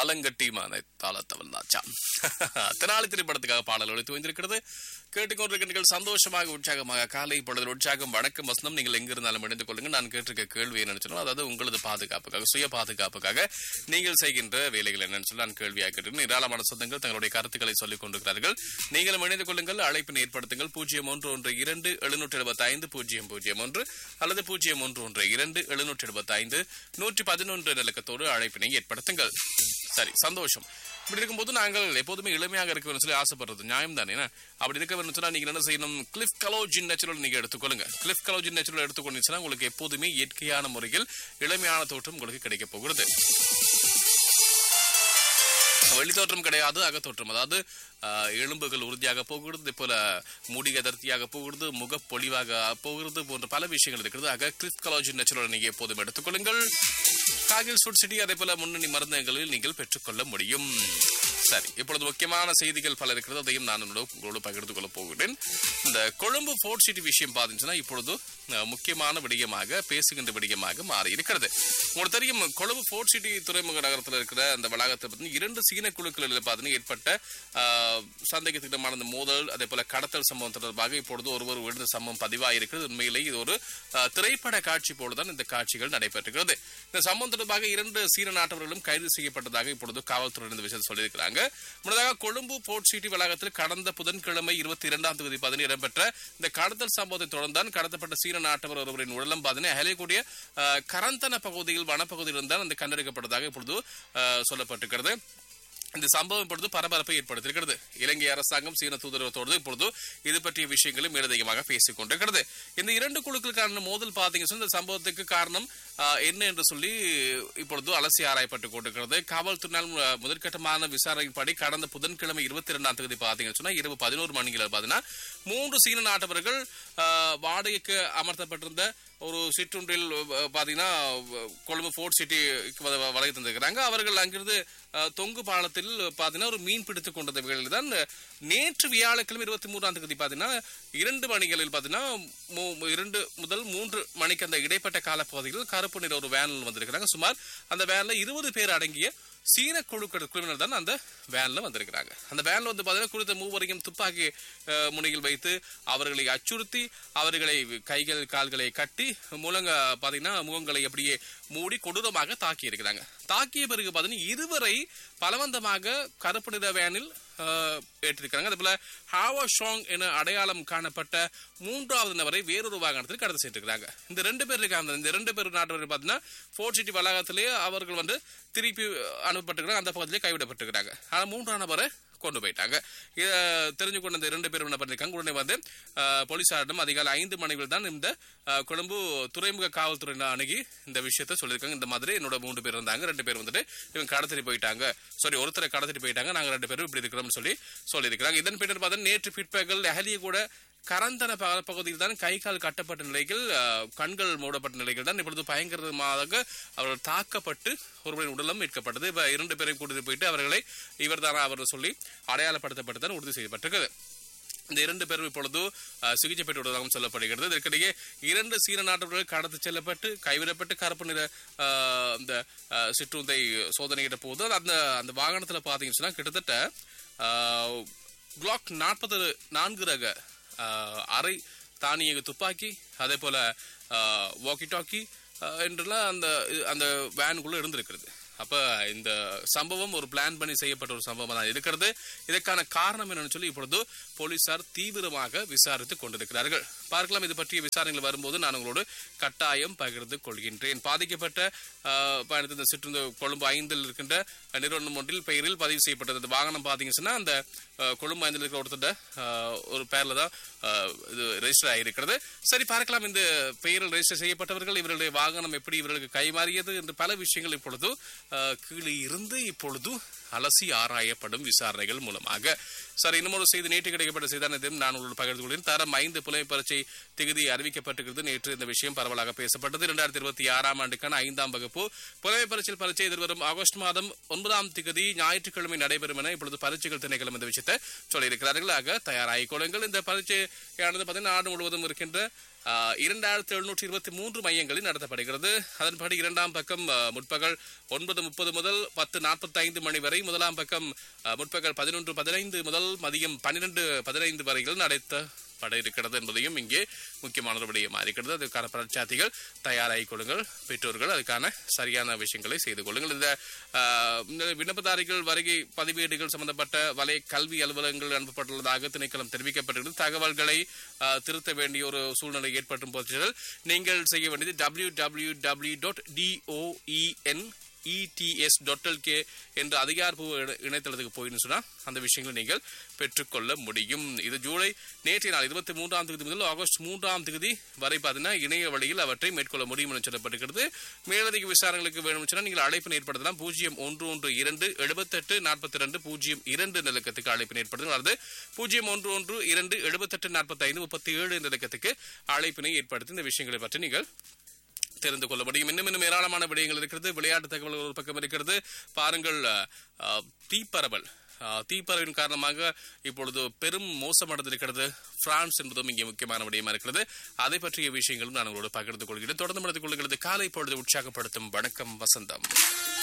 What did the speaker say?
ஆலங்கட்டி மனை தாளத்தவன் தாச்சா தெனாலி திரைப்படத்துக்காக பாடல் ஒழித்து வந்திருக்கிறது கேட்டுக்கொண்டிருக்கிறீர்கள் சந்தோஷமாக உற்சாகமாக காலை பொழுது உற்சாகம் வணக்கம் வசனம் நீங்கள் எங்க இருந்தாலும் இணைந்து கொள்ளுங்க நான் கேட்டிருக்க கேள்வி என்னன்னு சொன்னா அதாவது உங்களது பாதுகாப்புக்காக சுய பாதுகாப்புக்காக நீங்கள் செய்கின்ற வேலைகள் என்னன்னு சொல்லி நான் கேள்வியாக கேட்டிருக்கேன் ஏராளமான சொந்தங்கள் தங்களுடைய கருத்துக்களை சொல்லிக் கொண்டிருக்கிறார்கள் நீங்களும் இணைந்து கொள்ளுங்கள் அழைப்பினை ஏற்படுத்துங்கள் பூஜ்ஜியம் ஒன்று ஒன்று இரண்டு எழுநூற்றி எழுபத்தி ஐந்து பூஜ்ஜியம் பூஜ்ஜியம் ஒன்று அல்லது பூஜ்ஜியம் ஒன்று ஒன்று இரண்டு எழுநூற்றி எழுபத்தி ஐந்து நூற்றி பதினொன்று இலக்கத்தோடு அழைப்பினை ஏற்படுத்துங்கள் சரி சந்தோஷம் இப்படி இருக்கும்போது நாங்கள் எப்போதுமே இளமையாக இருக்க வேண்டும் சொல்லி ஆசைப்படுறது நியாயம் தானே என்ன? அப்படி இருக்க வேண்டும் சொன்னா நீங்க என்ன செய்யணும் கிளிஃப் கலோஜின் நேச்சுரல் நீங்க எடுத்துக்கொள்ளுங்க கிளிஃப் கலோஜின் நேச்சுரல் எடுத்துக்கொண்டீங்கன்னா உங்களுக்கு எப்போதுமே இயற்கையான முறையில் இளமையான தோற்றம் உங்களுக்கு கிடைக்க போகிறது வெளித்தோற்றம் கிடையாது அகத்தோற்றம் அதாவது ஆஹ், எலும்புகள் உறுதியாக போகிறது இதே போல முடி அடர்த்தியாக போகிறது முகப்பொலிவாக போகிறது போன்ற பல விஷயங்கள் இருக்கிறது ஆக கிறிஸ் கலாஜி நேச்சுரல் நீங்க எப்போதும் எடுத்துக்கொள்ளுங்கள் காகில் சுட் சிட்டி அதே போல முன்னணி மருந்தகங்களில் நீங்கள் பெற்றுக்கொள்ள முடியும் சரி இப்பொழுது முக்கியமான செய்திகள் பல இருக்கிறது அதையும் நான் உங்களோடு உங்களோடு பகிர்ந்து கொள்ள போகிறேன் இந்த கொழும்பு ஃபோர்ட் சிட்டி விஷயம் பார்த்தீங்கன்னா இப்பொழுது அஹ், முக்கியமான விடயமாக பேசுகின்ற விடயமாக மாறி இருக்கிறது உங்களுக்கு தெரியும் கொழும்பு ஃபோர்ட் சிட்டி துறைமுக நகரத்தில் இருக்கிற அந்த வளாகத்தை பற்றி இரண்டு சீன குழுக்களில் பார்த்தீங்கன்னா ஏற்பட்ட ஆஹ், சந்தேகத்துக்கிடமான அந்த மோதல் அதே போல கடத்தல் சம்பவம் தொடர்பாக இப்பொழுது ஒருவர் விழுந்த சம்பவம் பதிவாயிருக்கிறது உண்மையிலேயே இது ஒரு ஆஹ், திரைப்பட காட்சி போலதான் இந்த காட்சிகள் நடைபெற்றுகிறது இந்த சம்பவம் தொடர்பாக இரண்டு சீன நாட்டவர்களும் கைது செய்யப்பட்டதாக இப்பொழுது காவல்துறை இந்த விஷயத்தை சொல்லியிருக்கிறாங்க முன்னதாக கொழும்பு போர்ட் சிட்டி வளாகத்தில் கடந்த புதன்கிழமை இருபத்தி இரண்டாம் தேதி பதினேழு இடம்பெற்ற இந்த கடத்தல் சம்பவத்தை தொடர்ந்தான் கடத்தப்பட்ட சீன நாட்டவர் ஒருவரின் உடலம் பாதனை ஹெலைக்கூடிய கரந்தன பகுதியில் வனப்பகுதியில் இருந்தால் அந்த கண்டெடுக்கப்பட்டதாக இப்பொழுது ஆஹ், சொல்லப்பட்டிருக்கிறது இந்த சம்பவம் இப்பொழுது பரபரப்பை ஏற்படுத்தியிருக்கிறது இலங்கை அரசாங்கம் சீன தூதரகத்தோடு இப்பொழுது இது பற்றிய விஷயங்களும் மேலதிகமாக பேசிக் கொண்டிருக்கிறது இந்த இரண்டு குழுக்களுக்கான மோதல் பார்த்தீங்கன்னா இந்த சம்பவத்துக்கு காரணம் ஆஹ், என்ன என்று சொல்லி இப்பொழுது அலசி ஆராயப்பட்டு கொண்டிருக்கிறது காவல்துறையினால் மு- முதற்கட்டமான விசாரணைப்படி கடந்த புதன்கிழமை இருபத்தி இரண்டாம் தேதி பார்த்தீங்கன்னு சொன்னா இரவு பதினோரு மணிகள் பார்த்தீங்கன்னா மூன்று சீன நாட்டவர்கள் ஆஹ், வாடகைக்கு அமர்த்தப்பட்டிருந்த ஒரு சிற்றுண்டில் அஹ், பாத்தீங்கன்னா அஹ், கொழும்பு ஃபோர்ட் சிட்டி வழங்கி தந்திருக்கிறாங்க அவர்கள் அங்கிருந்து அஹ், தொங்கு பாலத்தில் பாத்தீங்கன்னா ஒரு மீன் பிடித்துக் கொண்ட வேளையில் தான் நேற்று வியாழக்கிழமை இருபத்தி மூன்றாம் தேதி பாத்தீங்கன்னா இரண்டு மணிகளில் பாத்தீங்கன்னா மூ- இரண்டு முதல் மூன்று மணிக்கு அந்த இடைப்பட்ட காலப்பகுதியில் கருப்பு நிற ஒரு வேனில் வந்திருக்கிறாங்க சுமார் அந்த வேன்ல இருபது பேர் அடங்கிய சீன குழுக்கள் குழுவினர் தான் அந்த வேன்ல வந்திருக்கிறாங்க அந்த வேன்ல வந்து பாத்தீங்கன்னா குறித்த மூவரையும் துப்பாக்கி அஹ், முனையில் வைத்து அவர்களை அச்சுறுத்தி அவர்களை கைகள் கால்களை கட்டி முழங்க பாத்தீங்கன்னா முகங்களை அப்படியே மூடி கொடூரமாக தாக்கி இருக்கிறாங்க தாக்கிய பிறகு பாத்தீங்கன்னா இருவரை பலவந்தமாக கருப்பு நிற வேனில் அஹ், ஏற்றிருக்கிறாங்க அதே போல ஹாவா ஷாங் என அடையாளம் காணப்பட்ட மூன்றாவது நபரை வேறொரு வாகனத்தில் கடந்து சென்றிருக்கிறாங்க இந்த ரெண்டு பேர் இருக்காங்க இந்த ரெண்டு பேர் நாட்டவர்கள் பார்த்தீங்கன்னா ஃபோர்ட் சிட்டி வளாகத்திலேயே அவர்கள் வந்து திருப்பி அனுப்பப்பட்டிருக்கிறாங்க அந்த பகுதியிலே கைவிடப்பட்டிருக்கிறாங்க ஆனா மூன்றாம் நபரை கொண்டு போயிட்டாங்க இதை தெரிஞ்சு கொண்ட இந்த இரண்டு பேரும் என்ன பண்ணிருக்காங்க உடனே வந்து அஹ், போலீசாரிடம் அதிகாலை ஐந்து மணிகள் தான் இந்த அஹ், கொழும்பு துறைமுக காவல்துறையினர் அணுகி இந்த விஷயத்த சொல்லியிருக்காங்க இந்த மாதிரி என்னோட மூன்று பேர் இருந்தாங்க ரெண்டு பேர் வந்துட்டு இவங்க கடத்திட்டு போயிட்டாங்க சாரி ஒருத்தரை கடத்திட்டு போயிட்டாங்க நாங்க ரெண்டு பேரும் இப்படி இருக்கிறோம்னு சொல்லி சொல்லியிருக்கிறாங்க இதன் பின்னர் பார்த்தா நேற்று பிற்பகல் அஹலிய கூட கரந்தன ப- பகுதியில் தான் கை கால் கட்டப்பட்ட நிலையில் அஹ், கண்கள் மூடப்பட்ட நிலையில் தான் இப்பொழுது பயங்கரமாக அவர்கள் தாக்கப்பட்டு ஒருவரின் உடலம் மீட்கப்பட்டது இப்ப இரண்டு பேரையும் கூட்டிட்டு போயிட்டு அவர்களை இவர்தானா அவர் சொல்லி அடையாளப்படுத்தப்பட்டு தான் உறுதி செய்யப்பட்டிருக்கிறது இந்த இரண்டு பேரும் இப்பொழுது அஹ், சிகிச்சை பெற்று வருவதாகவும் சொல்லப்படுகிறது இதற்கிடையே இரண்டு சீன நாட்டவர்கள் கடத்தி செல்லப்பட்டு கைவிடப்பட்டு கருப்பு நிற அஹ், இந்த அஹ், சிற்றுந்தை சோதனையிட்ட போது அந்த அந்த வாகனத்தில் பார்த்தீங்கன்னு சொன்னா கிட்டத்தட்ட குளாக் நாற்பது நான்கு ரக அஹ், அரை தானியங்க துப்பாக்கி அதே போல வாக்கி டாக்கி என்றெல்லாம் அந்த அந்த வேனுக்குள்ள இருந்திருக்கிறது அப்ப இந்த சம்பவம் ஒரு பிளான் பண்ணி செய்யப்பட்ட ஒரு சம்பவம் தான் இருக்கிறது இதற்கான காரணம் என்னன்னு சொல்லி இப்பொழுது போலீசார் தீவிரமாக விசாரித்துக் கொண்டிருக்கிறார்கள் பார்க்கலாம் இது பற்றிய விசாரணைகள் வரும்போது நான் உங்களோடு கட்டாயம் பகிர்ந்து கொள்கின்றேன் பாதிக்கப்பட்ட ஆஹ், பயணித்த இந்த சிற்றுந்து கொழும்பு ஐந்தில் இருக்கின்ற நிறுவனம் ஒன்றில் பெயரில் பதிவு செய்யப்பட்டது இந்த வாகனம் பாத்தீங்கன்னா அந்த ஆஹ், கொழும்பு ஐந்தில் இருக்கிற ஒருத்தர் ஆஹ், ஒரு பேர்ல தான் ஆஹ், இது ரெஜிஸ்டர் ஆகியிருக்கிறது சரி பார்க்கலாம் இந்த பெயரில் ரெஜிஸ்டர் செய்யப்பட்டவர்கள் இவர்களுடைய வாகனம் எப்படி இவர்களுக்கு கைமாறியது என்று பல விஷயங்கள் இப்பொழுது ஆஹ், கீழே இருந்து இப்பொழுது அலசி ஆராயப்படும் விசாரணைகள் மூலமாக சார் இன்னும் ஒரு செய்தி நேற்று கிடைக்கப்பட்ட செய்தானதையும் நான் உங்களோடு பகிர்ந்து கொள்கிறேன் தரம் ஐந்து புலமை பரீட்சை திகதி அறிவிக்கப்பட்டிருக்கிறது நேற்று இந்த விஷயம் பரவலாக பேசப்பட்டது இரண்டாயிரத்தி இருபத்தி ஆறாம் ஆண்டுக்கான ஐந்தாம் வகுப்பு புலமை பரீட்சை பரீட்சை எதிர்வரும் ஆகஸ்ட் மாதம் ஒன்பதாம் திகதி ஞாயிற்றுக்கிழமை நடைபெறும் என இப்பொழுது பரீட்சைகள் திணைக்களம் இந்த விஷயத்தை சொல்லியிருக்கிறார்கள் ஆக தயாராகிக் கொள்ளுங்கள் இந்த பரீட்சையானது பார்த்தீங்கன்னா நாடு முழுவதும் இருக்கின்ற இரண்டாயிரத்தி எழுநூற்றி இருபத்தி மூன்று மையங்களில் நடத்தப்படுகிறது அதன்படி இரண்டாம் பக்கம் ஆ, முற்பகல் ஒன்பது முப்பது முதல் பத்து நாற்பத்தி ஐந்து மணி வரை முதலாம் பக்கம் ஆ, முற்பகல் பதினொன்று பதினைந்து முதல் மதியம் பன்னிரண்டு பதினைந்து வரையில் நடத்தப்பட இருக்கிறது என்பதையும் இங்கே முக்கியமான ஒரு விடயமா இருக்கிறது அதுக்கான பரீட்சார்த்திகள் தயாராகிக் கொள்ளுங்கள் பெற்றோர்கள் அதுக்கான சரியான விஷயங்களை செய்து கொள்ளுங்கள் இந்த ஆ, இந்த விண்ணப்பதாரிகள் வருகை பதிவேடுகள் சம்பந்தப்பட்ட வலை கல்வி அலுவலகங்கள் அனுப்பப்பட்டுள்ளதாக திணைக்களம் தெரிவிக்கப்பட்டிருக்கிறது தகவல்களை ஆ, திருத்த வேண்டிய ஒரு சூழ்நிலை ஏற்படும் பட்சத்தில் நீங்கள் செய்ய வேண்டியது W W W dot D O E N E T S K என்ற அதிகாரப்பூர்வ இணை- இணையதளத்துக்கு போயின்னு சொன்னா அந்த விஷயங்களை நீங்கள் பெற்றுக்கொள்ள முடியும் இது ஜூலை நேற்றைய நாள் இருபத்தி மூன்றாம் தேதி முதல் ஆகஸ்ட் மூன்றாம் தேதி வரை பார்த்தீங்கன்னா இணைய வழியில் அவற்றை மேற்கொள்ள முடியும் என்று சொல்லப்பட்டிருக்கிறது மேலதிக விசாரணைகளுக்கு வேணும் சொன்னால் நீங்கள் அழைப்பு ஏற்படுத்தலாம் பூஜ்ஜியம் ஒன்று ஒன்று இரண்டு எழுபத்தெட்டு நாற்பத்தி ரெண்டு பூஜ்ஜியம் இரண்டு நிலக்கத்துக்கு அழைப்பு ஏற்படுத்தும் அல்லது பூஜ்ஜியம் ஒன்று ஒன்று இரண்டு எழுபத்தெட்டு நாற்பத்தி ஐந்து முப்பத்தி ஏழு நிலக்கத்துக்கு அழைப்பினை ஏற்படுத்தி இந்த விஷயங்களை பற்றி நீங்கள் தெரிந்து கொள்ள முடியும் இன்னும் இன்னும் ஏராளமான விடயங்கள் இருக்கிறது விளையாட்டு தகவல்கள் ஒரு பக்கம் இருக்கிறது பாருங்கள் அஹ், அஹ், தீப்பரவல் அஹ், தீப்பரவின் காரணமாக இப்பொழுது பெரும் மோசமடைந்திருக்கிறது பிரான்ஸ் என்பதும் இங்கே முக்கியமான விடயமா இருக்கிறது அதை பற்றிய விஷயங்களும் நான் உங்களோடு பகிர்ந்து கொள்கிறேன் தொடர்ந்து நடந்து கொள்கிறது காலை பொழுது உற்சாகப்படுத்தும் வணக்கம் வசந்தம்